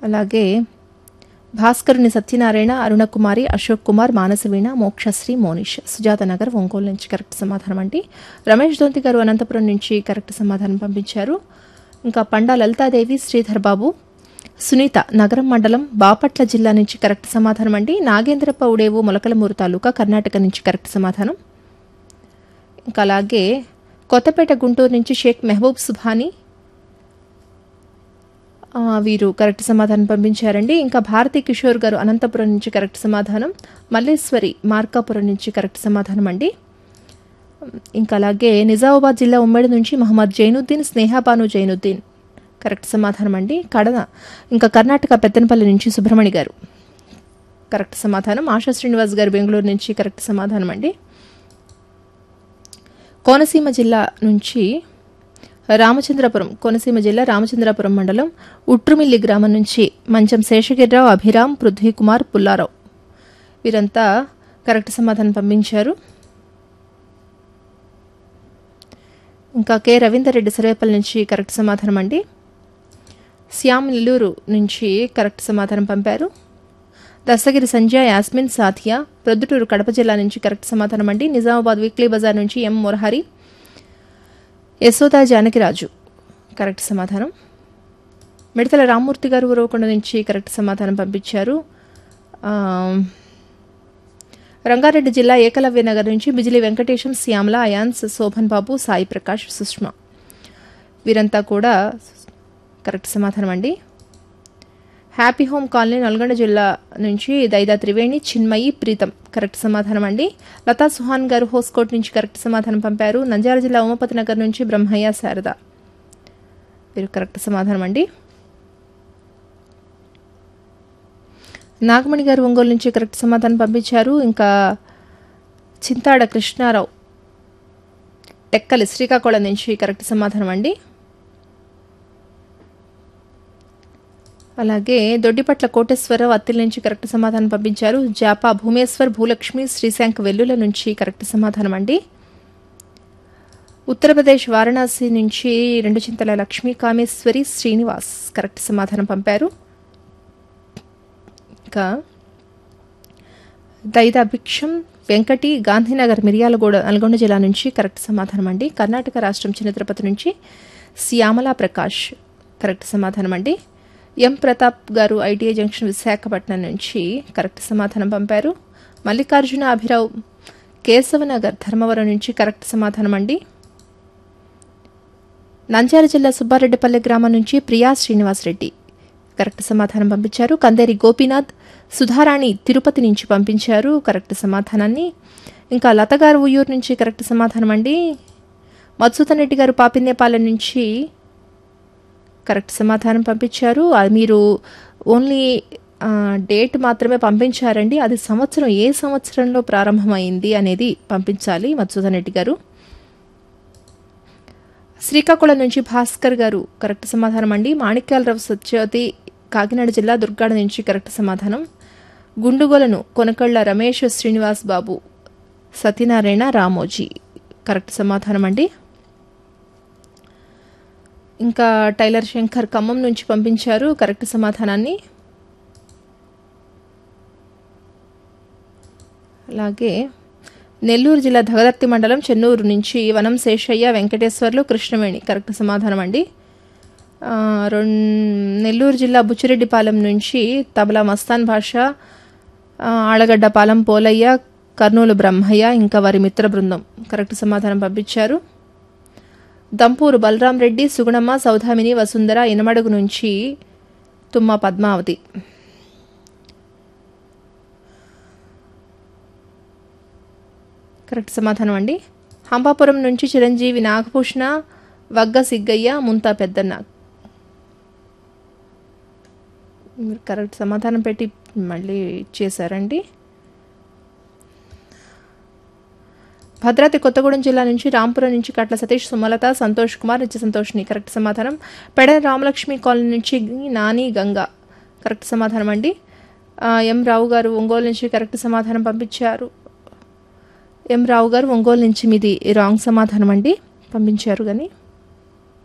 అలాగే భాస్కరుని సత్యనారాయణ అరుణకుమారి అశోక్ కుమార్ మానసవీణ మోక్షశ్రీ మోనిష్ సుజాత నగర్ ఒంగోలు నుంచి కరెక్ట్ సమాధానం అండి రమేష్ దొంతి గారు అనంతపురం నుంచి కరెక్ట్ సమాధానం పంపించారు ఇంకా పండా లలితాదేవి శ్రీధర్ బాబు సునీత నగరం మండలం బాపట్ల జిల్లా నుంచి కరెక్ట్ సమాధానం అండి నాగేంద్రప్ప ఉడేవు మొలకలమూరు తాలూకా కర్ణాటక నుంచి కరెక్ట్ సమాధానం ఇంకా అలాగే కొత్తపేట గుంటూరు నుంచి షేక్ మెహబూబ్ సుభానీ ఆ, వీరు కరెక్ట్ సమాధానం పంపించారండి ఇంకా భారతి కిషోర్ గారు అనంతపురం నుంచి కరెక్ట్ సమాధానం మల్లేశ్వరి మార్కాపురం నుంచి కరెక్ట్ సమాధానం అండి ఇంకా అలాగే నిజామాబాద్ జిల్లా ఉమ్మడి నుంచి మహమ్మద్ జైనుద్దీన్ స్నేహాబాను జైనుద్దీన్ కరెక్ట్ సమాధానం అండి కడన ఇంకా కర్ణాటక పెద్దనపల్లి నుంచి సుబ్రహ్మణి గారు కరెక్ట్ సమాధానం ఆశా శ్రీనివాస్ గారు బెంగళూరు నుంచి కరెక్ట్ సమాధానం అండి కోనసీమ జిల్లా నుంచి రామచంద్రపురం కోనసీమ జిల్లా రామచంద్రపురం మండలం ఉట్రుమిల్లి గ్రామం నుంచి మంచం శేషగిరిరావు అభిరామ్ పృథ్వీకుమార్ పుల్లారావు వీరంతా కరెక్ట్ సమాధానం పంపించారు ఇంకా కె రవీందర్ రెడ్డి సరేపల్లి నుంచి కరెక్ట్ సమాధానం అండి శ్యామ్ నెల్లూరు నుంచి కరెక్ట్ సమాధానం పంపారు దస్తగిరి సంజయ్ యాస్మిన్ సాథియా ప్రొద్దుటూరు కడప జిల్లా నుంచి కరెక్ట్ సమాధానం అండి నిజామాబాద్ వీక్లీ బజార్ నుంచి ఎం మురహరి యశోదా జానకిరాజు కరెక్ట్ సమాధానం మిడతల రామ్మూర్తి గారు ఉరవకొండ నుంచి కరెక్ట్ సమాధానం పంపించారు ఆ, రంగారెడ్డి జిల్లా ఏకలవ్య నగర్ నుంచి బిజిలి వెంకటేశం శ్యామల అయాన్స్ శోభన్ బాబు సాయి ప్రకాష్ సుష్మా వీరంతా కూడా కరెక్ట్ సమాధానం అండి హ్యాపీ హోమ్ కాలనీ నల్గొండ జిల్లా నుంచి దైదా త్రివేణి చిన్మయి ప్రీతం కరెక్ట్ సమాధానం అండి లతా సుహాన్ గారు హోస్కోట్ నుంచి కరెక్ట్ సమాధానం పంపారు నంద్యాల జిల్లా ఉమాపతి నగర్ నుంచి బ్రహ్మయ్య శారద వీరు కరెక్ట్ సమాధానం అండి నాగమణి గారు ఒంగోలు నుంచి కరెక్ట్ సమాధానం పంపించారు ఇంకా చింతాడ కృష్ణారావు టెక్కలి శ్రీకాకుళం నుంచి కరెక్ట్ సమాధానం అండి అలాగే దొడ్డిపట్ల కోటేశ్వరరావు అత్తిల నుంచి కరెక్ట్ సమాధానం పంపించారు జాపా భూమేశ్వర్ భూలక్ష్మి శ్రీశాంక్ వెల్లుల నుంచి కరెక్ట్ సమాధానం అండి ఉత్తరప్రదేశ్ వారణాసి నుంచి రెండు చింతల లక్ష్మీ కామేశ్వరి శ్రీనివాస్ కరెక్ట్ సమాధానం పంపారు ఇంకా దైదా భిక్షం వెంకటి గాంధీనగర్ మిర్యాలగూడ నల్గొండ జిల్లా నుంచి కరెక్ట్ సమాధానం అండి కర్ణాటక రాష్ట్రం చిన్న తిరుపతి నుంచి శ్యామలా ప్రకాష్ కరెక్ట్ సమాధానం అండి ఎం ప్రతాప్ గారు ఐటీఐ జంక్షన్ విశాఖపట్నం నుంచి కరెక్ట్ సమాధానం పంపారు మల్లికార్జున అభిరావు కేశవనగర్ ధర్మవరం నుంచి కరెక్ట్ సమాధానం అండి నంద్యాల జిల్లా సుబ్బారెడ్డిపల్లె గ్రామం నుంచి ప్రియా శ్రీనివాస్ రెడ్డి కరెక్ట్ సమాధానం పంపించారు కందేరి గోపీనాథ్ సుధారాణి తిరుపతి నుంచి పంపించారు కరెక్ట్ సమాధానాన్ని ఇంకా లత గారు ఉయ్యూరు నుంచి కరెక్ట్ సమాధానం అండి మధుసూదన్ రెడ్డి గారు పాపిన్నేపాలెం నుంచి కరెక్ట్ సమాధానం పంపించారు అది మీరు ఓన్లీ ఆ, డేట్ మాత్రమే పంపించారండి అది సంవత్సరం ఏ సంవత్సరంలో ప్రారంభమైంది అనేది పంపించాలి మధుసూదన్ రెడ్డి గారు శ్రీకాకుళం నుంచి భాస్కర్ గారు కరెక్ట్ సమాధానం అండి మాణిక్యాలరావు సత్యవతి కాకినాడ జిల్లా దుర్గాడ నుంచి కరెక్ట్ సమాధానం గుండుగోలను కొనకళ్ళ రమేష్ శ్రీనివాస్ బాబు సత్యనారాయణ రామోజీ కరెక్ట్ సమాధానం అండి ఇంకా టైలర్ శంకర్ ఖమ్మం నుంచి పంపించారు కరెక్ట్ సమాధానాన్ని అలాగే నెల్లూరు జిల్లా ధగదర్తి మండలం చెన్నూరు నుంచి వనం శేషయ్య వెంకటేశ్వర్లు కృష్ణవేణి కరెక్ట్ సమాధానం అండి ఆ, రెం నెల్లూరు జిల్లా బుచ్చిరెడ్డిపాలెం నుంచి తబలా మస్తాన్ భాష ఆ, ఆళ్లగడ్డపాలెం పోలయ్య కర్నూలు బ్రహ్మయ్య ఇంకా వారి మిత్ర బృందం కరెక్ట్ సమాధానం పంపించారు దంపూరు బలరాం రెడ్డి సుగుణమ్మ సౌధామిని వసుంధర ఇనమడుగు నుంచి తుమ్మ పద్మావతి కరెక్ట్ సమాధానం అండి హంపాపురం నుంచి చిరంజీవి నాగభూషణ వగ్గ సిగ్గయ్య ముంతా పెద్దన్న మీరు కరెక్ట్ సమాధానం పెట్టి మళ్ళీ చేశారండి భద్రాద్రి కొత్తగూడెం జిల్లా నుంచి రాంపురం నుంచి కట్ల సతీష్ సుమలత సంతోష్ కుమార్ నిత్య సంతోష్ని కరెక్ట్ సమాధానం పెడ రామలక్ష్మి కాలనీ నుంచి నాని గంగా కరెక్ట్ సమాధానం అండి ఆ, ఎం రావు గారు ఒంగోలు నుంచి కరెక్ట్ సమాధానం పంపించారు ఎం రావు గారు ఒంగోలు నుంచి మీది రాంగ్ సమాధానం అండి పంపించారు కానీ